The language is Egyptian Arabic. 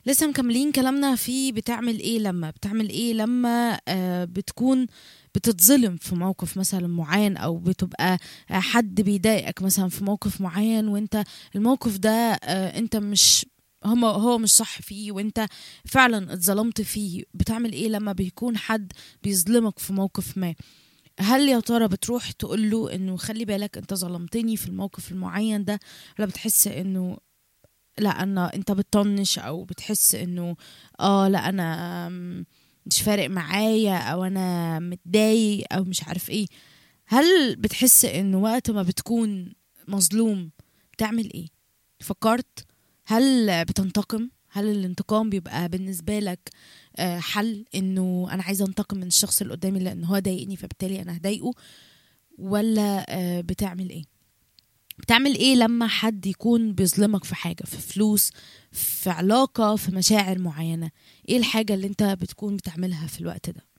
لسه مكملين كلامنا في بتعمل ايه لما بتعمل ايه لما آه بتكون بتتظلم في موقف مثلا معين او بتبقى آه، حد بيضايقك مثلا في موقف معين وانت الموقف ده آه انت مش هما هو مش صح فيه وانت فعلا اتظلمت فيه بتعمل ايه لما بيكون حد بيظلمك في موقف ما هل يا ترى بتروح تقول له انه خلي بالك انت ظلمتني في الموقف المعين ده ولا بتحس انه لا انا انت بتطنش او بتحس انه اه لا انا أم، مش فارق معايا او انا متضايق او مش عارف ايه هل بتحس انه وقت ما بتكون مظلوم بتعمل ايه فكرت هل بتنتقم هل الانتقام بيبقى بالنسبة لك آه، حل انه انا عايزة انتقم من الشخص اللي قدامي لان هو ضايقني فبالتالي انا هضايقه ولا آه، بتعمل ايه بتعمل ايه لما حد يكون بيظلمك في حاجة في فلوس في علاقة في مشاعر معينة ايه الحاجة اللي انت بتكون بتعملها في الوقت ده